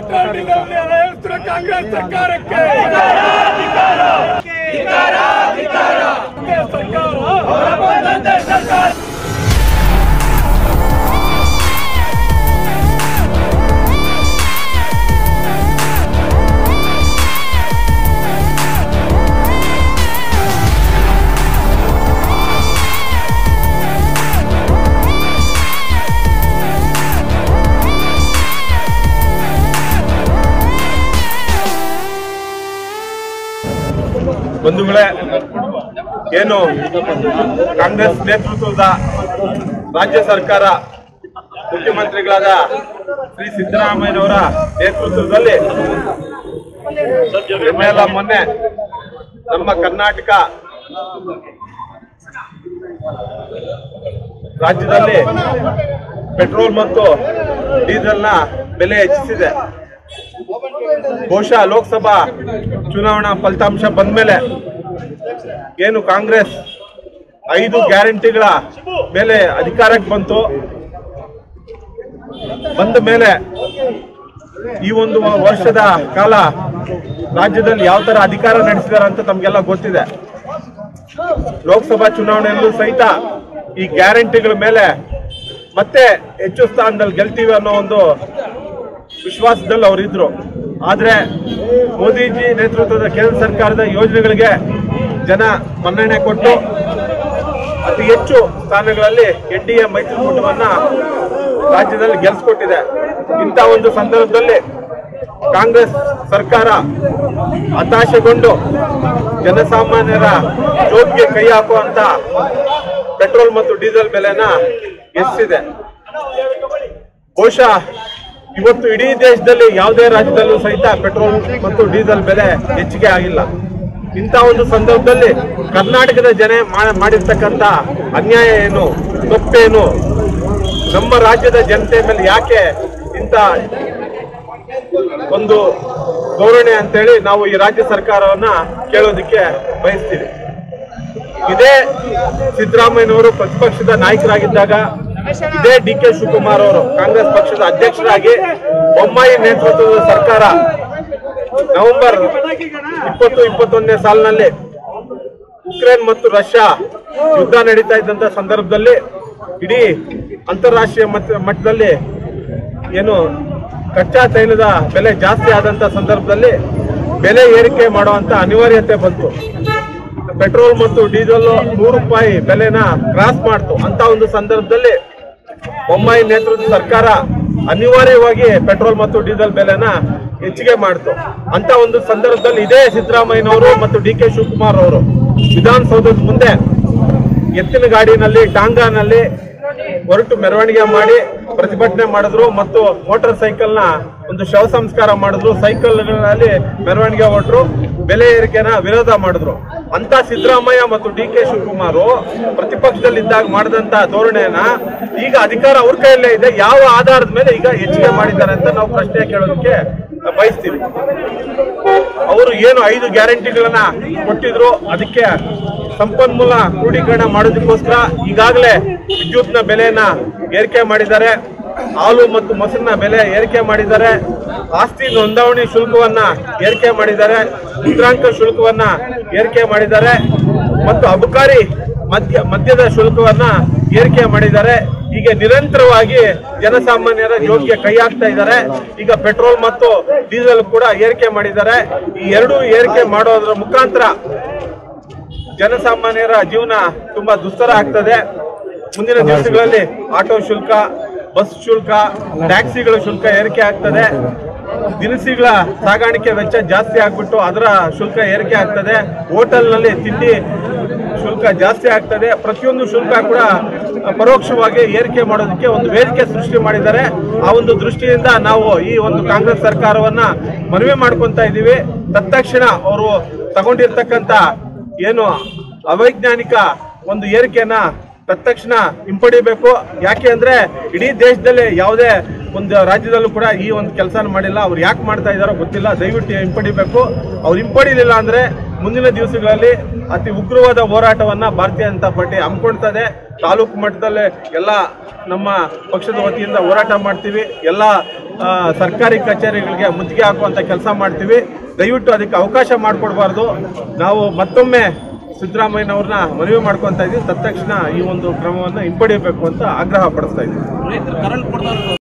petrol diesel ಏರಿಸ್ತಿರೋ Congress ಸರ್ಕಾರಕ್ಕೆ ಸರ್ಕಾರ ಸರ್ಕಾರ ಬಂಧುಗಳೇ ಏನು ಕಾಂಗ್ರೆಸ್ ನೇತೃತ್ವದ ರಾಜ್ಯ ಸರ್ಕಾರ ಮುಖ್ಯಮಂತ್ರಿಗಳಾದ ಶ್ರೀ ಸಿದ್ದರಾಮಯ್ಯನವರ ನೇತೃತ್ವದಲ್ಲಿ ಎಲ್ಲ ಮೊನ್ನೆ ನಮ್ಮ ಕರ್ನಾಟಕ ರಾಜ್ಯದಲ್ಲಿ ಪೆಟ್ರೋಲ್ ಮತ್ತು ಡೀಸೆಲ್ನ ಬೆಲೆ ಹೆಚ್ಚಿಸಿದೆ ಬಹುಶಃ ಲೋಕಸಭಾ ಚುನಾವಣಾ ಫಲಿತಾಂಶ ಬಂದ ಮೇಲೆ ಏನು ಕಾಂಗ್ರೆಸ್ ಐದು ಗ್ಯಾರಂಟಿಗಳ ಮೇಲೆ ಅಧಿಕಾರಕ್ಕೆ ಬಂತು ಬಂದ ಮೇಲೆ ಈ ಒಂದು ವರ್ಷದ ಕಾಲ ರಾಜ್ಯದಲ್ಲಿ ಯಾವ ತರ ಅಧಿಕಾರ ನಡೆಸಿದಾರೆ ಅಂತ ತಮ್ಗೆಲ್ಲ ಗೊತ್ತಿದೆ ಲೋಕಸಭಾ ಚುನಾವಣೆಯಲ್ಲೂ ಸಹಿತ ಈ ಗ್ಯಾರಂಟಿಗಳ ಮೇಲೆ ಮತ್ತೆ ಹೆಚ್ಚು ಸ್ಥಾನದಲ್ಲಿ ಗೆಲ್ತೀವಿ ಅನ್ನೋ ಒಂದು ವಿಶ್ವಾಸದಲ್ಲಿ ಅವರಿದ್ರು ಆದ್ರೆ ಮೋದಿಜಿ ನೇತೃತ್ವದ ಕೇಂದ್ರ ಸರ್ಕಾರದ ಯೋಜನೆಗಳಿಗೆ ಜನ ಮನ್ನಣೆ ಕೊಟ್ಟು ಅತಿ ಹೆಚ್ಚು ಸ್ಥಾನಗಳಲ್ಲಿ ಎನ್ ಡಿ ಎ ಮೈತ್ರಿಕೂಟವನ್ನ ರಾಜ್ಯದಲ್ಲಿ ಗೆಲ್ಸ್ಕೊಟ್ಟಿದೆ ಇಂಥ ಒಂದು ಸಂದರ್ಭದಲ್ಲಿ ಕಾಂಗ್ರೆಸ್ ಸರ್ಕಾರ ಹತಾಶೆಗೊಂಡು ಜನಸಾಮಾನ್ಯರ ಜೋಬ್ಗೆ ಕೈ ಹಾಕುವಂತ ಪೆಟ್ರೋಲ್ ಮತ್ತು ಡೀಸೆಲ್ ಬೆಲೆನ ಹೆಚ್ಚಿಸಿದೆ ಬಹುಶಃ ಇವತ್ತು ಇಡೀ ದೇಶದಲ್ಲಿ ಯಾವುದೇ ರಾಜ್ಯದಲ್ಲೂ ಸಹಿತ ಪೆಟ್ರೋಲ್ ಮತ್ತು ಡೀಸೆಲ್ ಬೆಲೆ ಹೆಚ್ಚಿಗೆ ಆಗಿಲ್ಲ ಇಂಥ ಒಂದು ಸಂದರ್ಭದಲ್ಲಿ ಕರ್ನಾಟಕದ ಜನ ಮಾ- ಮಾಡಿರ್ತಕ್ಕಂಥ ಅನ್ಯಾಯ ಏನು ತಪ್ಪೇನು ನಮ್ಮ ರಾಜ್ಯದ ಜನತೆ ಮೇಲೆ ಯಾಕೆ ಇಂಥ ಒಂದು ಧೋರಣೆ ಅಂತೇಳಿ ನಾವು ಈ ರಾಜ್ಯ ಸರ್ಕಾರವನ್ನ ಕೇಳೋದಕ್ಕೆ ಬಯಸ್ತೀವಿ ಇದೇ ಸಿದ್ದರಾಮಯ್ಯನವರು ಪ್ರತಿಪಕ್ಷದ ನಾಯಕರಾಗಿದ್ದಾಗ ಇದೇ ಡಿ ಕೆ ಶಿವಕುಮಾರ್ ಅವರು ಕಾಂಗ್ರೆಸ್ ಪಕ್ಷದ ಅಧ್ಯಕ್ಷರಾಗಿ ಬೊಮ್ಮಾಯಿ ನೇತೃತ್ವದ ಸರ್ಕಾರ ನವೆಂಬರ್ ಇಪ್ಪತ್ತು ಇಪ್ಪತ್ತೊಂದನೇ ಸಾಲಿನಲ್ಲಿ ಉಕ್ರೇನ್ ಮತ್ತು ರಷ್ಯಾ ಯುದ್ಧ ನಡೀತಾ ಇದ್ದಂತ ಸಂದರ್ಭದಲ್ಲಿ ಇಡೀ ಅಂತಾರಾಷ್ಟ್ರೀಯ ಮಟ್ಟ- ಮಟ್ಟದಲ್ಲಿ ಏನು ಕಚ್ಚಾ ತೈಲದ ಬೆಲೆ ಜಾಸ್ತಿ ಆದಂತ ಸಂದರ್ಭದಲ್ಲಿ ಬೆಲೆ ಏರಿಕೆ ಮಾಡುವಂತ ಅನಿವಾರ್ಯತೆ ಬಂತು ಪೆಟ್ರೋಲ್ ಮತ್ತು ಡೀಸೆಲ್ ನೂರು ರೂಪಾಯಿ ಬೆಲೆನ ಕ್ರಾಸ್ ಮಾಡ್ತು ಅಂತ ಒಂದು ಸಂದರ್ಭದಲ್ಲಿ ಬೊಮ್ಮಾಯಿ ನೇತೃತ್ವದ ಸರ್ಕಾರ ಅನಿವಾರ್ಯವಾಗಿ ಪೆಟ್ರೋಲ್ ಮತ್ತು ಡೀಸೆಲ್ ಬೆಲೆನ ಹೆಚ್ಚಿಗೆ ಮಾಡ್ತು ಅಂತ ಒಂದು ಸಂದರ್ಭದಲ್ಲಿ ಇದೇ ಸಿದ್ದರಾಮಯ್ಯನವರು ಮತ್ತು ಡಿ ಕೆ ಶಿವಕುಮಾರ್ ಅವರು ವಿಧಾನಸೌಧದ ಮುಂದೆ ಎತ್ತಿನ ಗಾಡಿನಲ್ಲಿ ಟಾಂಗಾನಲ್ಲಿ ಹೊರಟು ಮೆರವಣಿಗೆ ಮಾಡಿ ಪ್ರತಿಭಟನೆ ಮಾಡಿದ್ರು ಮತ್ತು ಮೋಟಾರ್ ಸೈಕಲ್ ನ ಒಂದು ಶವ ಸಂಸ್ಕಾರ ಮಾಡಿದ್ರು ಸೈಕಲ್ಗಳಲ್ಲಿ ಮೆರವಣಿಗೆ ಹೊರಟರು ಬೆಲೆ ಏರಿಕೆನ ವಿರೋಧ ಮಾಡಿದ್ರು ಅಂತ ಸಿದ್ದರಾಮಯ್ಯ ಮತ್ತು ಡಿ ಕೆ ಶಿವಕುಮಾರ್ ಪ್ರತಿಪಕ್ಷದಲ್ಲಿದ್ದಾಗ ಮಾಡಿದಂತ ಧೋರಣೆಯನ್ನ ಈಗ ಅಧಿಕಾರ ಅವ್ರ ಕೈಯಲ್ಲೇ ಇದೆ ಯಾವ ಆಧಾರದ ಮೇಲೆ ಈಗ ಹೆಚ್ಚಿಗೆ ಮಾಡಿದ್ದಾರೆ ಅಂತ ನಾವು ಪ್ರಶ್ನೆ ಕೇಳೋದಕ್ಕೆ ಬಯಸ್ತೀವಿ ಅವರು ಏನು ಐದು ಗ್ಯಾರಂಟಿಗಳನ್ನ ಕೊಟ್ಟಿದ್ರು ಅದಕ್ಕೆ ಸಂಪನ್ಮೂಲ ಕ್ರೋಢೀಕರಣ ಮಾಡೋದಕ್ಕೋಸ್ಕರ ಈಗಾಗಲೇ ವಿದ್ಯುತ್ನ ಬೆಲೆಯನ್ನ ಏರಿಕೆ ಮಾಡಿದ್ದಾರೆ ಹಾಲು ಮತ್ತು ಮೊಸರಿನ ಬೆಲೆ ಏರಿಕೆ ಮಾಡಿದ್ದಾರೆ ಆಸ್ತಿ ನೋಂದಣಿ ಶುಲ್ಕವನ್ನ ಏರಿಕೆ ಮಾಡಿದ್ದಾರೆ ಮುದ್ರಾಂಕ ಶುಲ್ಕವನ್ನ ಏರಿಕೆ ಮಾಡಿದ್ದಾರೆ ಮತ್ತು ಅಬಕಾರಿ ಮದ್ಯ ಮದ್ಯದ ಶುಲ್ಕವನ್ನ ಏರಿಕೆ ಮಾಡಿದ್ದಾರೆ ಹೀಗೆ ನಿರಂತರವಾಗಿ ಜನಸಾಮಾನ್ಯರ ಜೋಗಿಗೆ ಕೈ ಹಾಕ್ತಾ ಇದ್ದಾರೆ ಈಗ ಪೆಟ್ರೋಲ್ ಮತ್ತು ಡೀಸೆಲ್ ಕೂಡ ಏರಿಕೆ ಮಾಡಿದ್ದಾರೆ ಈ ಎರಡೂ ಏರಿಕೆ ಮಾಡೋದ್ರ ಮುಖಾಂತರ ಜನಸಾಮಾನ್ಯರ ಜೀವನ ತುಂಬಾ ದುಸ್ತರ ಆಗ್ತದೆ ಮುಂದಿನ ದಿವಸಗಳಲ್ಲಿ ಆಟೋ ಶುಲ್ಕ ಬಸ್ ಶುಲ್ಕ ಟ್ಯಾಕ್ಸಿಗಳ ಶುಲ್ಕ ಏರಿಕೆ ಆಗ್ತದೆ ದಿನಸಿಗಳ ಸಾಗಾಣಿಕೆ ವೆಚ್ಚ ಜಾಸ್ತಿ ಆಗ್ಬಿಟ್ಟು ಅದರ ಶುಲ್ಕ ಏರಿಕೆ ಆಗ್ತದೆ ಹೋಟೆಲ್ನಲ್ಲಿ ತಿಂಡಿ ಶುಲ್ಕ ಜಾಸ್ತಿ ಆಗ್ತದೆ ಪ್ರತಿಯೊಂದು ಶುಲ್ಕ ಕೂಡ ಪರೋಕ್ಷವಾಗಿ ಏರಿಕೆ ಮಾಡೋದಕ್ಕೆ ಒಂದು ವೇದಿಕೆ ಸೃಷ್ಟಿ ಮಾಡಿದ್ದಾರೆ ಆ ಒಂದು ದೃಷ್ಟಿಯಿಂದ ನಾವು ಈ ಒಂದು ಕಾಂಗ್ರೆಸ್ ಸರ್ಕಾರವನ್ನ ಮನವಿ ಮಾಡ್ಕೊಂತ ಇದ್ದೀವಿ ತತ್ಕ್ಷಣ ಅವರು ತಗೊಂಡಿರ್ತಕ್ಕಂಥ ಏನು ಅವೈಜ್ಞಾನಿಕ ಒಂದು ಏರಿಕೆಯನ್ನ ತತ್ಕ್ಷಣ ಹಿಂಪಡಿಬೇಕು ಯಾಕೆ ಅಂದ್ರೆ ಇಡೀ ದೇಶದಲ್ಲಿ ಯಾವುದೇ ಒಂದು ರಾಜ್ಯದಲ್ಲೂ ಕೂಡ ಈ ಒಂದು ಕೆಲಸ ಮಾಡಿಲ್ಲ ಅವ್ರು ಯಾಕೆ ಮಾಡ್ತಾ ಇದಾರೋ ಗೊತ್ತಿಲ್ಲ ದಯವಿಟ್ಟು ಹಿಂಪಡಿಬೇಕು ಅವ್ರು ಹಿಂಪಡಿಲಿಲ್ಲ ಅಂದ್ರೆ ಮುಂದಿನ ದಿವಸಗಳಲ್ಲಿ ಅತಿ ಉಗ್ರವಾದ ಹೋರಾಟವನ್ನ ಭಾರತೀಯ ಜನತಾ ಪಾರ್ಟಿ ಹಮ್ಮಿಕೊಳ್ತದೆ ತಾಲೂಕು ಮಟ್ಟದಲ್ಲೇ ಎಲ್ಲ ನಮ್ಮ ಪಕ್ಷದ ವತಿಯಿಂದ ಹೋರಾಟ ಮಾಡ್ತೀವಿ ಎಲ್ಲ ಆ, ಸರ್ಕಾರಿ ಕಚೇರಿಗಳಿಗೆ ಮುತ್ತಿಗೆ ಹಾಕುವಂತ ಕೆಲಸ ಮಾಡ್ತೀವಿ ದಯವಿಟ್ಟು ಅದಕ್ಕೆ ಅವಕಾಶ ಮಾಡಿಕೊಡ್ಬಾರ್ದು ನಾವು ಮತ್ತೊಮ್ಮೆ ಸಿದ್ದರಾಮಯ್ಯನವ್ರನ್ನ ಮನವಿ ಮಾಡ್ಕೊತಾ ಇದ್ದೀವಿ ತತ್ಕ್ಷಣ ಈ ಒಂದು ಕ್ರಮವನ್ನು ಹಿಂಪಡೆಯಬೇಕು ಅಂತ ಆಗ್ರಹ ಪಡಿಸ್ತಾ ಇದ್ದೀವಿ